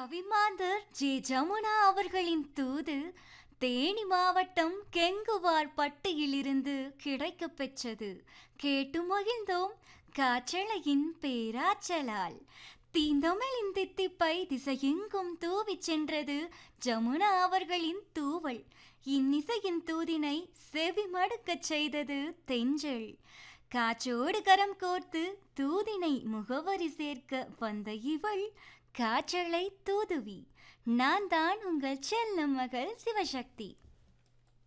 கவிமாந்தர் J Jamuna அவர்களின் தூது தேனி மாவட்டம் கெங்குவார் பட்டியிலிருந்து கிடைக்கப் பெற்றது கேட்டு மகிழ்ந்தோம் காற்றலையின் பேராற்றலால் தீந்தமிழின் தித்திப்பை திசையெங்கும் தூவிச் சென்றது ஜமுனா அவர்களின் தூவல் இன்னிசையின் தூதினை செவி மடுக்கச் செய்தது தென்றல் காற்றோடு கரம் கோர்த்து தூதினை முகவரி சேர்க்க வந்த இவள் காற்றலை தூதுவி நான் தான் உங்கள் செல்ல மகள் சிவசக்தி